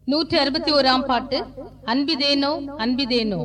நூற்றி அறுபத்தி ஓராம் பாட்டு அன்பிதேனோ அன்பிதேனோ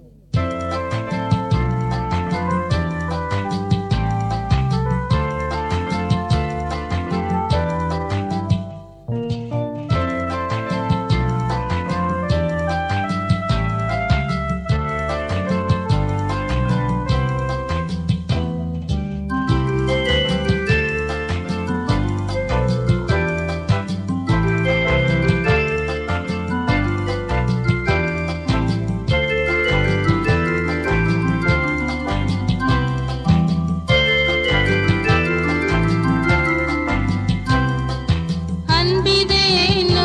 அன்பிதேனோ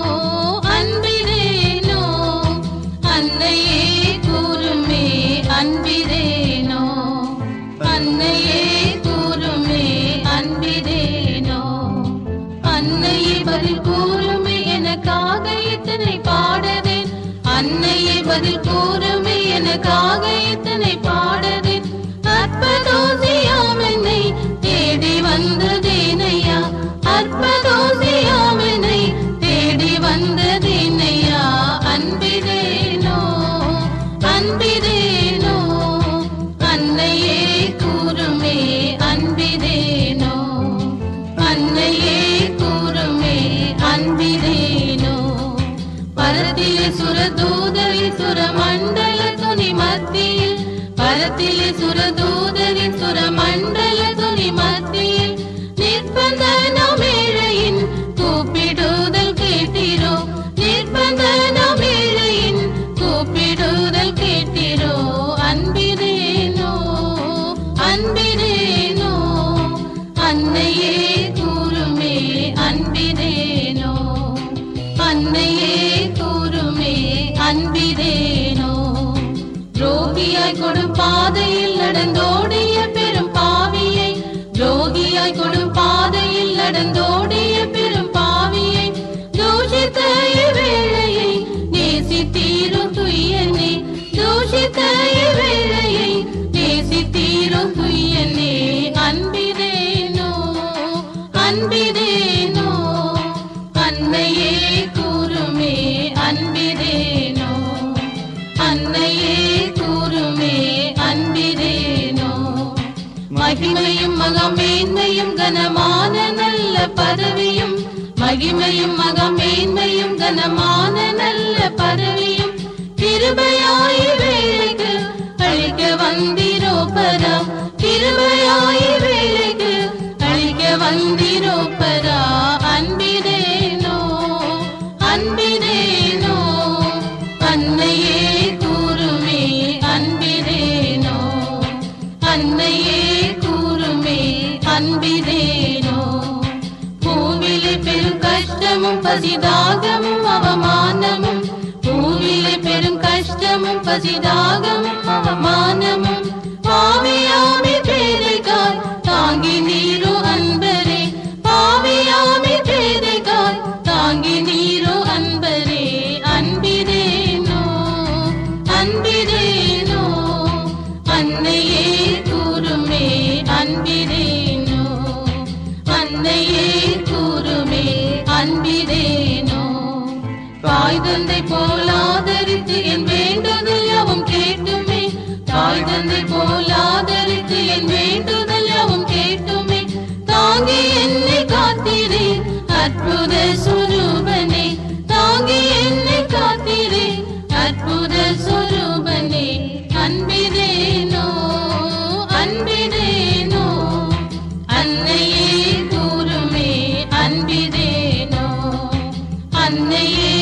அன்பிதேனோ அன்னையே கூறுமே அன்பிதேனோ அன்னையே கூறுமே அன்பிதேனோ அன்னையே பதில் கூறுமே எனக்காக இத்தனை பாடதேன் அன்னையே பதில் கூறுமே எனக்காக இத்தனை பாடதேன் அற்பதோசியாம் என்னை தேடி வந்ததேனையா அற்பதோசியாம் என்னை தேடி வந்ததேனையா அன்பிதேனோ அன்பிதேனோ அன்னையே கூறுமே அன்பிதேனோ அன்னையே கூறுமே அன்பிதேனோ பரத்திலே சுரதூதரி சுரமண்டல துணி மத்தியில் பரத்திலே சுரதூதரி சுரமண்டல துணி மத்தியில் நிர்பந்தனமேழையின் கூப்பிடுதல் கேட்டிரோ நிர்பந்தனமேழையின் கூப்பிடுதல் கேட்டிரோ அன்பிரேனோ அன்பிரேனோ அன்னையே கூறுமே அன்பிரேனோ அன்னையே கூறுமே அன்பிரேனோ ரோகியாய் கொடும் பாதையில் நடந்தோடிய பெரும் பாவியை ரோகியாய் கொடும் பாதையில் நடந்தோடிய பெரும் பாவியை தூஷித்த இவ்வேளையை நேசித்தீரும் துய்யனே தூஷித்த இவ்வேளையை நேசித்தீரும் துய்யனே அன்பிதேனோ அன்பிதேனோ அன்னையே கூறுமே அன்பிதேனோ அன்னையே கூறுமே அன்பிதேனோ மகிமையும் மகமேன்மையும் கனமான நல்ல பதவியும் மகிமையும் மகமேன்மையும் கனமான நல்ல பதவியும் கிருபையாய் வேலைக்கு அழிக்க வந்திரோ பரா கிருபையாய் வேலைக்கு அழிக்க வந்திரோ பரா அன்பிதேனோ அன்பிதேனோ அன்னையே கூறுமே அன்பிதேனோ அன்னையே கூறுமே அன்பிதேனோ பூவிலே பெரும் கஷ்டமும் பசிதாகமும் அவமானமும் பூவிலே பெரும் கஷ்டமும் பசிதாகமும் அவமானமும் பாவியாமி பேதைகாய் தாங்கி நீரோ அன்பரே பாவியாமி பேதைகாய் தாங்கி நீரோ அன்பரே அன்பிதேனோ அன்பிதேனோ அன்னையே கூறுமே அன்பிதேனோ அன்னையே கூறுமே அன்பிதேனோ தாய் தந்தை போல் ஆதரித்து என் வேண்டுதல் யாவும் கேட்டுமே தாய் தந்தை போல் ஆதரித்து என் வேண்டுதல் யாவும் கேட்டுமே தாங்கி என்னை காத்திரே அற்புத சுரூபனே தாங்கி என்னை காத்திரே அற்புத சுரூபனே அன்பிதேனோ அன்பிதேனோ அன்னையே கூறுமே அன்பிதேனோ அன்னையே